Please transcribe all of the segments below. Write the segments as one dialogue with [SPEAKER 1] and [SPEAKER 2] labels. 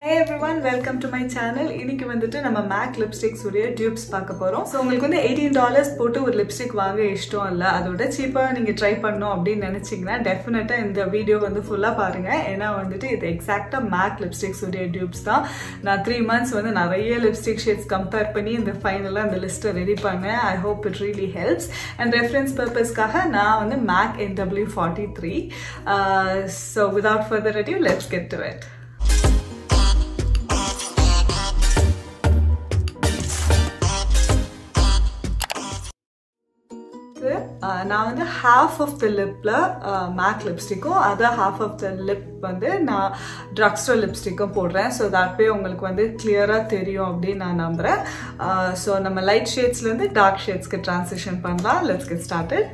[SPEAKER 1] Hey everyone, welcome to my channel. இன்னைக்கு வந்துட்டு நம்ம மேக் லிப்ஸ்டிக்ஸ் உடைய டியூப்ஸ் பார்க்க போறோம் ஸோ உங்களுக்கு வந்து எயிட்டீன் டாலர்ஸ் போட்டு ஒரு லிப்ஸ்டிக் வாங்க இஷ்டம் இல்லை அதோட சீப்பாக நீங்க ட்ரை பண்ணணும் அப்படின்னு நினைச்சீங்கன்னா டெஃபினட்டா இந்த வீடியோ வந்து ஃபுல்லா பாருங்க ஏன்னா வந்துட்டு இது எக்ஸாக்டா மேக் லிப்ஸ்டிக்ஸ் உடைய டியூப்ஸ் தான் நான் த்ரீ மந்த்ஸ் வந்து நிறைய லிப்ஸ்டிக் ஷேட்ஸ் கம்பேர் பண்ணி இந்த ஃபைனலாக அந்த லிஸ்ட்டை ரெடி பண்ணேன் I hope it really helps and reference பர்பஸ்க்காக நான் வந்து Mac N W forty three so without further adieu let's get to it நான் வந்து ஹாஃப் ஆஃப் த லிப்பில் மேக் லிப்ஸ்டிக்கும் other half of the lip வந்து நான் ட்ரக் ஸ்டோர் லிப்ஸ்டிக்கும் போடுறேன் ஸோ தட் வே உங்களுக்கு வந்து கிளியராக தெரியும் அப்படின்னு நான் நம்புகிறேன் ஸோ நம்ம லைட் ஷேட்ஸ்லேருந்து டார்க் ஷேட்ஸ்க்கு ட்ரான்சிஷன் பண்ணலாம் லெட்ஸ் கெட் ஸ்டார்டட்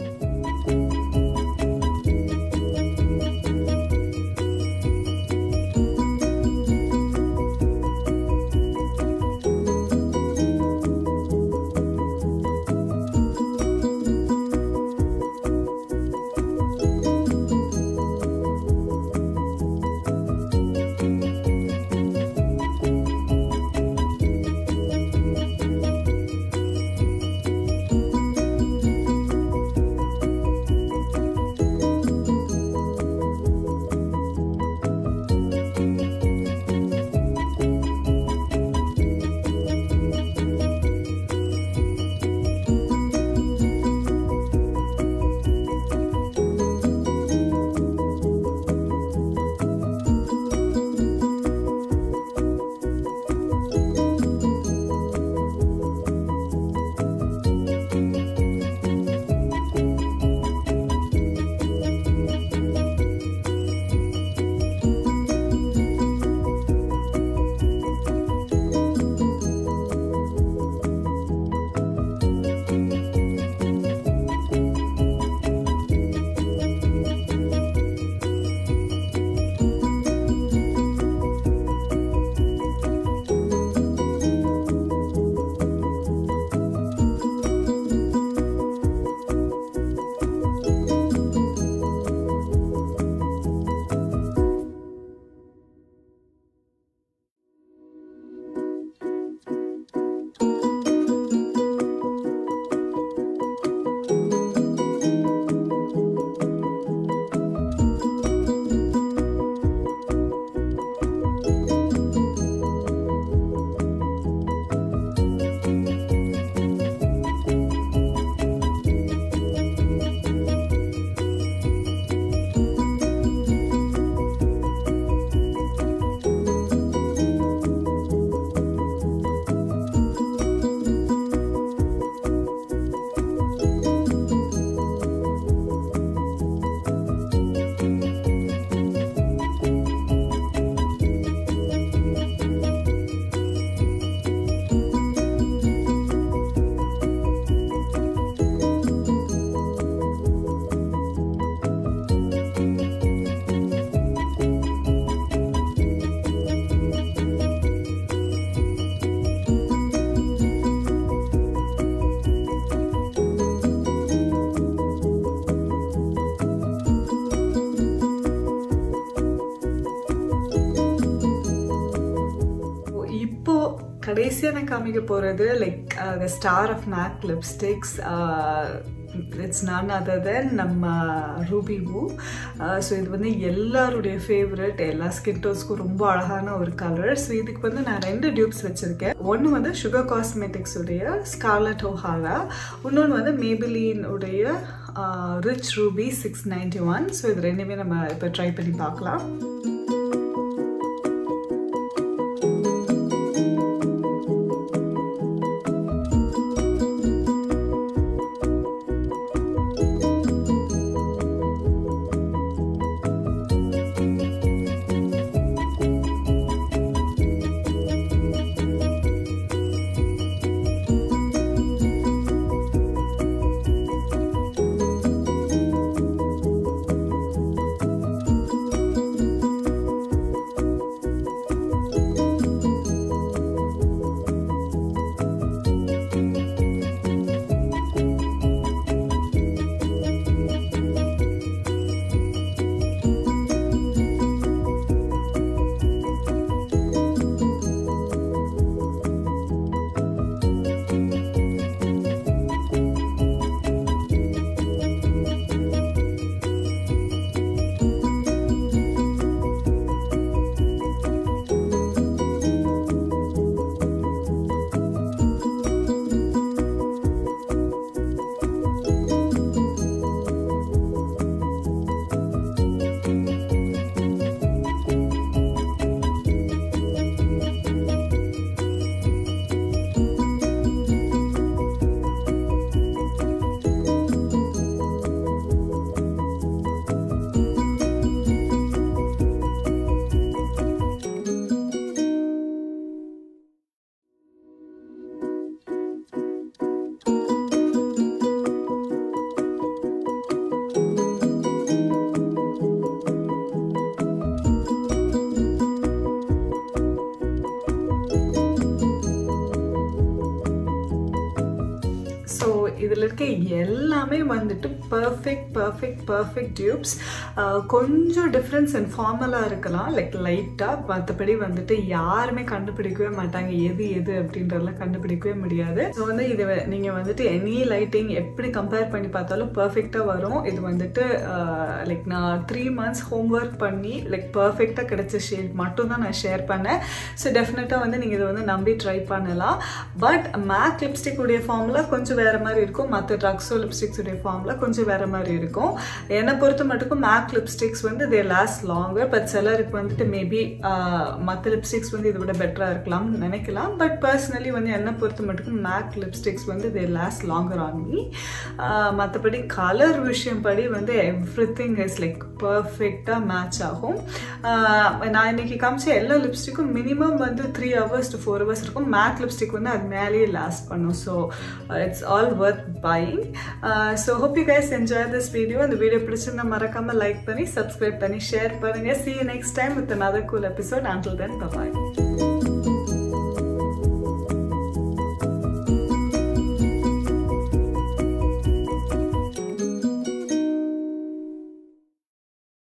[SPEAKER 1] கடைசியாக நான் காமிக்க போகிறது like the star of Mac lipsticks it's நான் அதர் தென் நம்ம ரூபி பூ ஸோ இது வந்து எல்லாருடைய ஃபேவரட் எல்லா ஸ்கின் டோஸ்க்கும் ரொம்ப அழகான ஒரு கலர் ஸோ இதுக்கு வந்து நான் ரெண்டு டியூப்ஸ் வச்சுருக்கேன் ஒன்று வந்து சுகர் காஸ்மெட்டிக்ஸ் உடைய ஸ்கார்லட் ஓஹாரா இன்னொன்று வந்து மேபிலின் உடைய rich ruby six ninety one so இது ரெண்டுமே நம்ம இப்போ ட்ரை பண்ணி பார்க்கலாம் இதில் இருக்க எல்லாமே வந்துட்டு பர்ஃபெக்ட் பர்ஃபெக்ட் பர்ஃபெக்ட் டியூப்ஸ் கொஞ்சம் டிஃப்ரென்ஸ் அண்ட் ஃபார்மலாக இருக்கலாம் லைக் லைட்டாக மற்றபடி வந்துட்டு யாருமே கண்டுபிடிக்கவே மாட்டாங்க எது எது அப்படின்றதெல்லாம் கண்டுபிடிக்கவே முடியாது ஸோ வந்து இது நீங்கள் வந்துட்டு எனி லைட்டிங் எப்படி கம்பேர் பண்ணி பார்த்தாலும் பர்ஃபெக்டாக வரும் இது வந்துட்டு லைக் நான் த்ரீ மந்த்ஸ் ஹோம்ஒர்க் பண்ணி லைக் பர்ஃபெக்டாக கிடைச்ச ஷேட் மட்டும் தான் நான் ஷேர் பண்ணேன் ஸோ டெஃபினட்டாக வந்து நீங்கள் இதை வந்து நம்பி ட்ரை பண்ணலாம் பட் மேக் லிப்ஸ்டிக் உடைய ஃபார்மில் கொஞ்சம் வேறு மாதிரி இருக்கும் மற்ற ட்ரக்ஸோ லிப்ஸ்டிக்ஸ் உடைய ஃபார்மில் கொஞ்சம் வேறு மாதிரி இருக்கும் என்னை பொறுத்த மட்டுக்கும் மேக் லிப்ஸ்டிக்ஸ் வந்து தே லாஸ்ட் லாங்கர் பட் சிலருக்கு வந்துட்டு மேபி மற்ற லிப்ஸ்டிக்ஸ் வந்து இதை விட பெட்டராக இருக்கலாம்னு நினைக்கலாம் பட் பர்சனலி வந்து என்னை பொறுத்த மட்டுக்கும் மேக் லிப்ஸ்டிக்ஸ் வந்து they last longer on me மற்றபடி கலர் விஷயம் படி வந்து எவ்ரி திங் இஸ் லைக் பர்ஃபெக்டாக மேட்ச் ஆகும் நான் இன்னைக்கு காமிச்ச எல்லா லிப்ஸ்டிக்கும் மினிமம் வந்து three hours to four hours இருக்கும் மேட் லிப்ஸ்டிக் வந்து அது மேலேயே லாஸ்ட் பண்ணும் so it's all worth buying so hope you guys enjoy this video இந்த வீடியோ பிடிச்சிருந்தா மறக்காமல் லைக் பண்ணி சப்ஸ்கிரைப் பண்ணி ஷேர் பண்ணுங்கள் see next time with another cool episode until then bye bye